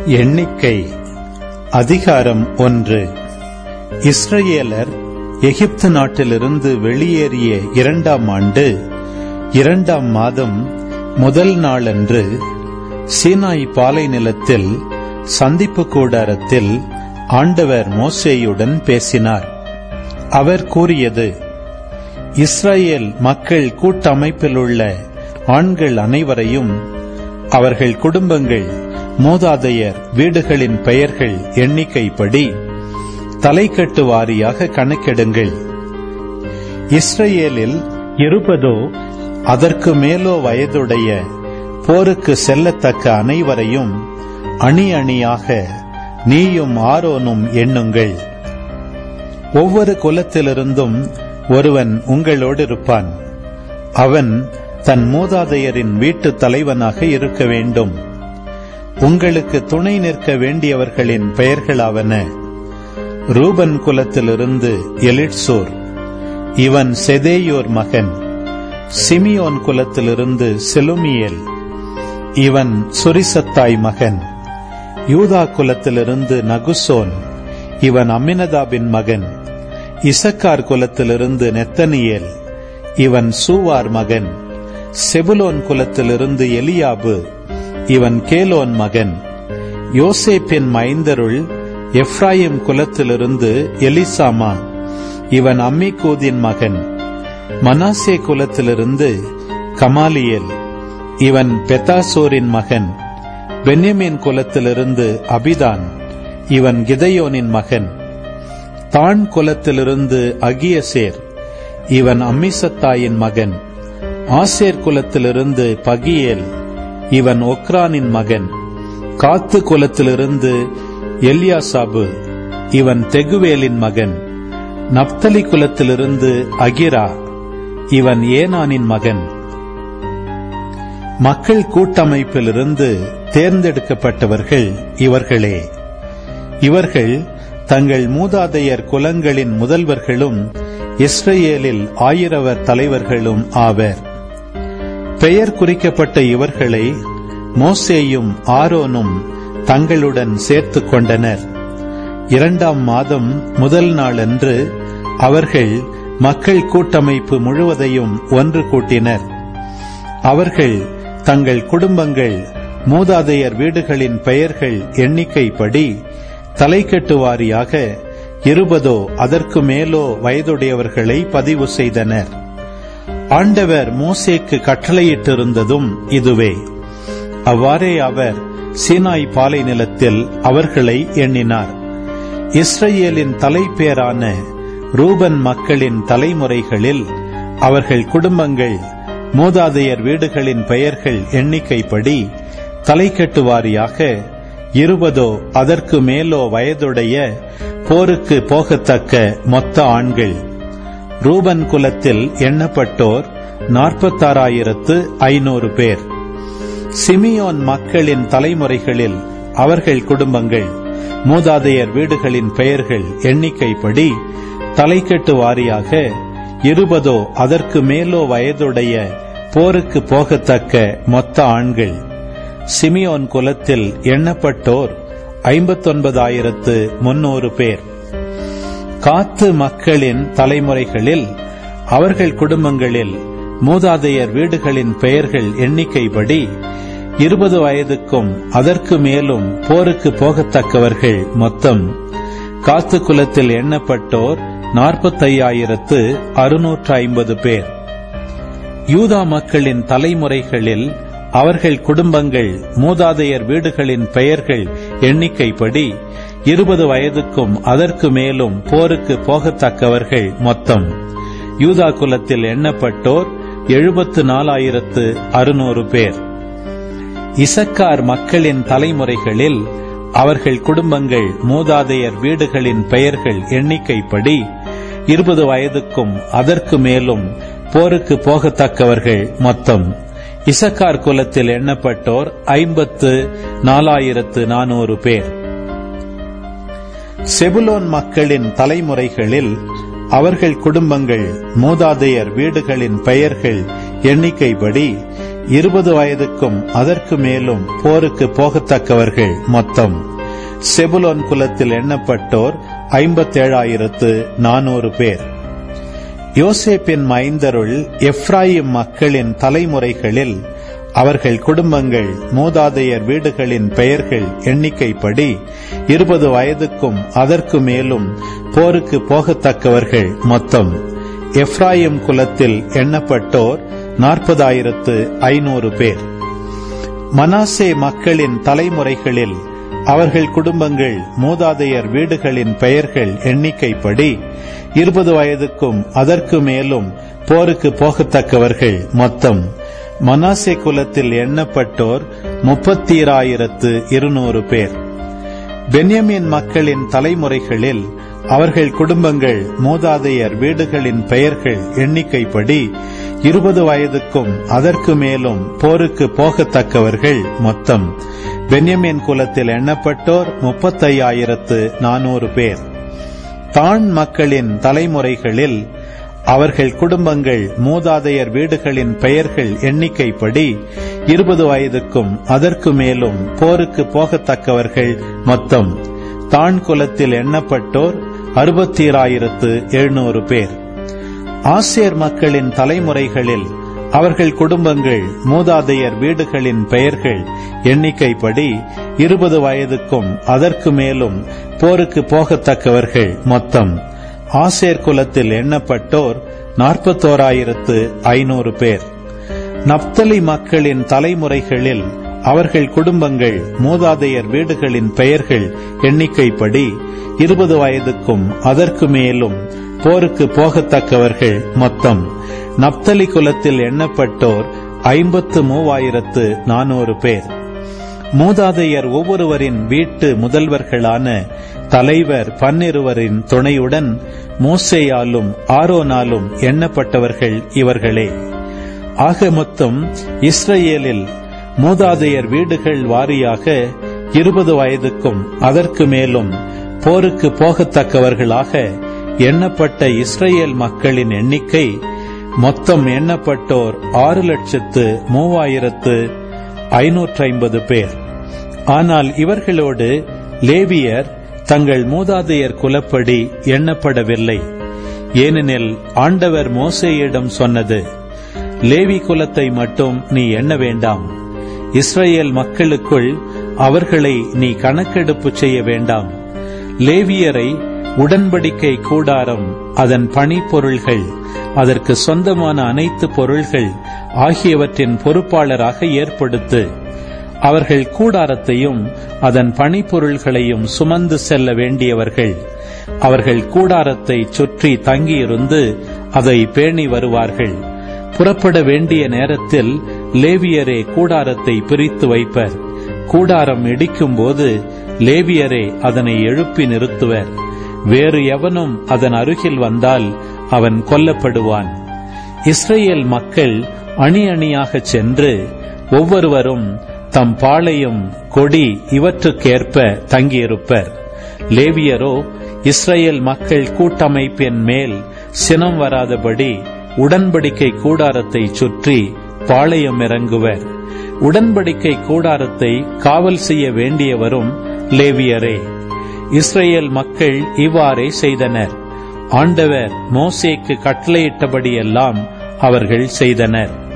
எண்ணிக்கை அதிகாரம் ஒன்று இஸ்ரவேலர் எகிப்து நாட்டிலிருந்து வெளியேறிய இரண்டாம் ஆண்டு இரண்டாம் மாதம் முதல் நாளன்று சீனாய் பாலை நிலத்தில் சந்திப்பு கூடாரத்தில் ஆண்டவர் மோசேயுடன் பேசினார் அவர் கூறியது இஸ்ரேல் மக்கள் கூட்டமைப்பிலுள்ள ஆண்கள் அனைவரையும் அவர்கள் குடும்பங்கள் மூதாதையர் வீடுகளின் பெயர்கள் எண்ணிக்கைப்படி தலைக்கட்டு வாரியாக கணக்கெடுங்கள் இஸ்ரேலில் இருபதோ அதற்கு மேலோ வயதுடைய போருக்கு செல்லத்தக்க அனைவரையும் அணி அணியாக நீயும் ஆரோனும் எண்ணுங்கள் ஒவ்வொரு குலத்திலிருந்தும் ஒருவன் உங்களோடு இருப்பான் அவன் தன் மூதாதையரின் வீட்டு தலைவனாக இருக்க வேண்டும் உங்களுக்கு துணை நிற்க வேண்டியவர்களின் பெயர்களாவன ரூபன் குலத்திலிருந்து எலிட்சோர் இவன் செதேயோர் மகன் சிமியோன் குலத்திலிருந்து செலுமியேல் இவன் சுரிசத்தாய் மகன் யூதா குலத்திலிருந்து நகுசோன் இவன் அமினதாபின் மகன் இசக்கார் குலத்திலிருந்து நெத்தனியேல் இவன் சூவார் மகன் செபுலோன் குலத்திலிருந்து எலியாபு இவன் கேலோன் மகன் யோசேப்பின் மைந்தருள் எப்ராயிம் குலத்திலிருந்து எலிசாமா இவன் அம்மிகூதின் மகன் மனாசே குலத்திலிருந்து கமாலியேல் இவன் பெத்தாசோரின் மகன் பென்யமின் குலத்திலிருந்து அபிதான் இவன் கிதையோனின் மகன் தான் குலத்திலிருந்து அகியசேர் இவன் அம்மிசத்தாயின் மகன் ஆசேர் குலத்திலிருந்து பகியேல் இவன் ஒக்ரானின் மகன் காத்து குலத்திலிருந்து எல்யாசாபு இவன் தெகுவேலின் மகன் நப்தலி குலத்திலிருந்து அகிரா இவன் ஏனானின் மகன் மக்கள் கூட்டமைப்பிலிருந்து தேர்ந்தெடுக்கப்பட்டவர்கள் இவர்களே இவர்கள் தங்கள் மூதாதையர் குலங்களின் முதல்வர்களும் இஸ்ரேலில் ஆயிரவர் தலைவர்களும் ஆவர் பெயர் குறிக்கப்பட்ட இவர்களை மோசேயும் ஆரோனும் தங்களுடன் சேர்த்துக் கொண்டனர் இரண்டாம் மாதம் முதல் நாளன்று அவர்கள் மக்கள் கூட்டமைப்பு முழுவதையும் ஒன்று கூட்டினர் அவர்கள் தங்கள் குடும்பங்கள் மூதாதையர் வீடுகளின் பெயர்கள் எண்ணிக்கைப்படி தலைக்கட்டு வாரியாக இருபதோ அதற்கு மேலோ வயதுடையவர்களை பதிவு செய்தனர் ஆண்டவர் மோசேக்கு கட்டளையிட்டிருந்ததும் இதுவே அவ்வாறே அவர் சீனாய் பாலை நிலத்தில் அவர்களை எண்ணினார் இஸ்ரேலின் தலைப்பேரான ரூபன் மக்களின் தலைமுறைகளில் அவர்கள் குடும்பங்கள் மூதாதையர் வீடுகளின் பெயர்கள் எண்ணிக்கைப்படி தலைக்கட்டு வாரியாக இருபதோ அதற்கு மேலோ வயதுடைய போருக்கு போகத்தக்க மொத்த ஆண்கள் ரூபன் குலத்தில் எண்ணப்பட்டோர் நாற்பத்தாறாயிரத்து ஐநூறு பேர் சிமியோன் மக்களின் தலைமுறைகளில் அவர்கள் குடும்பங்கள் மூதாதையர் வீடுகளின் பெயர்கள் எண்ணிக்கைப்படி தலைக்கட்டு வாரியாக இருபதோ அதற்கு மேலோ வயதுடைய போருக்கு போகத்தக்க மொத்த ஆண்கள் சிமியோன் குலத்தில் எண்ணப்பட்டோர் ஐம்பத்தொன்பதாயிரத்து முன்னூறு பேர் காத்து மக்களின் தலைமுறைகளில் அவர்கள் குடும்பங்களில் மூதாதையர் வீடுகளின் பெயர்கள் எண்ணிக்கைப்படி இருபது வயதுக்கும் அதற்கு மேலும் போருக்கு போகத்தக்கவர்கள் மொத்தம் காத்து குலத்தில் எண்ணப்பட்டோர் நாற்பத்தையாயிரத்து அறுநூற்று ஐம்பது பேர் யூதா மக்களின் தலைமுறைகளில் அவர்கள் குடும்பங்கள் மூதாதையர் வீடுகளின் பெயர்கள் எண்ணிக்கைப்படி இருபது வயதுக்கும் அதற்கு மேலும் போருக்கு போகத்தக்கவர்கள் மொத்தம் யூதா குலத்தில் எண்ணப்பட்டோர் எழுபத்து நாலாயிரத்து அறுநூறு பேர் இசக்கார் மக்களின் தலைமுறைகளில் அவர்கள் குடும்பங்கள் மூதாதையர் வீடுகளின் பெயர்கள் எண்ணிக்கைப்படி இருபது வயதுக்கும் அதற்கு மேலும் போருக்கு போகத்தக்கவர்கள் மொத்தம் இசக்கார் குலத்தில் எண்ணப்பட்டோர் ஐம்பத்து நாலாயிரத்து நானூறு பேர் செபுலோன் மக்களின் தலைமுறைகளில் அவர்கள் குடும்பங்கள் மூதாதையர் வீடுகளின் பெயர்கள் எண்ணிக்கைப்படி இருபது வயதுக்கும் அதற்கு மேலும் போருக்கு போகத்தக்கவர்கள் மொத்தம் செபுலோன் குலத்தில் எண்ணப்பட்டோர் ஐம்பத்தேழாயிரத்து நானூறு பேர் யோசேப்பின் மைந்தருள் எப்ராயிம் மக்களின் தலைமுறைகளில் அவர்கள் குடும்பங்கள் மூதாதையர் வீடுகளின் பெயர்கள் எண்ணிக்கைப்படி இருபது வயதுக்கும் அதற்கு மேலும் போருக்கு போகத்தக்கவர்கள் மொத்தம் எப்ராயிம் குலத்தில் எண்ணப்பட்டோர் நாற்பதாயிரத்து ஐநூறு பேர் மனாசே மக்களின் தலைமுறைகளில் அவர்கள் குடும்பங்கள் மூதாதையர் வீடுகளின் பெயர்கள் எண்ணிக்கைப்படி இருபது வயதுக்கும் அதற்கு மேலும் போருக்கு போகத்தக்கவர்கள் மொத்தம் மனாசே குலத்தில் எண்ணப்பட்டோர் முப்பத்தீராயிரத்து இருநூறு பேர் பென்யமின் மக்களின் தலைமுறைகளில் அவர்கள் குடும்பங்கள் மூதாதையர் வீடுகளின் பெயர்கள் எண்ணிக்கைப்படி இருபது வயதுக்கும் அதற்கு மேலும் போருக்கு போகத்தக்கவர்கள் மொத்தம் பென்யமின் குலத்தில் எண்ணப்பட்டோர் முப்பத்தையாயிரத்து நானூறு பேர் தான் மக்களின் தலைமுறைகளில் அவர்கள் குடும்பங்கள் மூதாதையர் வீடுகளின் பெயர்கள் எண்ணிக்கைப்படி இருபது வயதுக்கும் அதற்கு மேலும் போருக்கு போகத்தக்கவர்கள் மொத்தம் தான் குலத்தில் எண்ணப்பட்டோர் அறுபத்தீராயிரத்து எழுநூறு பேர் ஆசியர் மக்களின் தலைமுறைகளில் அவர்கள் குடும்பங்கள் மூதாதையர் வீடுகளின் பெயர்கள் எண்ணிக்கைப்படி இருபது வயதுக்கும் அதற்கு மேலும் போருக்கு போகத்தக்கவர்கள் மொத்தம் ஆசேர் குலத்தில் எண்ணப்பட்டோர் நாற்பத்தோராயிரத்து ஐநூறு பேர் நப்தலி மக்களின் தலைமுறைகளில் அவர்கள் குடும்பங்கள் மூதாதையர் வீடுகளின் பெயர்கள் எண்ணிக்கைப்படி இருபது வயதுக்கும் அதற்கு மேலும் போருக்கு போகத்தக்கவர்கள் மொத்தம் நப்தலி குலத்தில் எண்ணப்பட்டோர் ஐம்பத்து மூவாயிரத்து நானூறு பேர் மூதாதையர் ஒவ்வொருவரின் வீட்டு முதல்வர்களான தலைவர் பன்னிருவரின் துணையுடன் மோசேயாலும் ஆரோனாலும் எண்ணப்பட்டவர்கள் இவர்களே ஆக மொத்தம் இஸ்ரேலில் மூதாதையர் வீடுகள் வாரியாக இருபது வயதுக்கும் அதற்கு மேலும் போருக்கு போகத்தக்கவர்களாக எண்ணப்பட்ட இஸ்ரேல் மக்களின் எண்ணிக்கை மொத்தம் எண்ணப்பட்டோர் ஆறு லட்சத்து மூவாயிரத்து ஐநூற்றி ஐம்பது பேர் ஆனால் இவர்களோடு லேவியர் தங்கள் மூதாதையர் குலப்படி எண்ணப்படவில்லை ஏனெனில் ஆண்டவர் மோசேயிடம் சொன்னது லேவி குலத்தை மட்டும் நீ எண்ண வேண்டாம் இஸ்ரேல் மக்களுக்குள் அவர்களை நீ கணக்கெடுப்பு செய்ய வேண்டாம் லேவியரை உடன்படிக்கை கூடாரம் அதன் பணிப்பொருள்கள் அதற்கு சொந்தமான அனைத்து பொருள்கள் ஆகியவற்றின் பொறுப்பாளராக ஏற்படுத்து அவர்கள் கூடாரத்தையும் அதன் பணிப்பொருள்களையும் சுமந்து செல்ல வேண்டியவர்கள் அவர்கள் கூடாரத்தை சுற்றி தங்கியிருந்து அதை பேணி வருவார்கள் புறப்பட வேண்டிய நேரத்தில் லேவியரே கூடாரத்தை பிரித்து வைப்பர் கூடாரம் இடிக்கும்போது லேவியரே அதனை எழுப்பி நிறுத்துவர் வேறு எவனும் அதன் அருகில் வந்தால் அவன் கொல்லப்படுவான் இஸ்ரேல் மக்கள் அணி அணியாகச் சென்று ஒவ்வொருவரும் தம் பாளையம் கொடி இவற்றுக்கேற்ப தங்கியிருப்பர் லேவியரோ இஸ்ரேல் மக்கள் கூட்டமைப்பின் மேல் சினம் வராதபடி உடன்படிக்கை கூடாரத்தை சுற்றி பாளையம் இறங்குவர் உடன்படிக்கை கூடாரத்தை காவல் செய்ய வேண்டியவரும் லேவியரே இஸ்ரேல் மக்கள் இவ்வாறே செய்தனர் ஆண்டவர் மோசேக்கு கட்டளையிட்டபடியெல்லாம் அவர்கள் செய்தனர்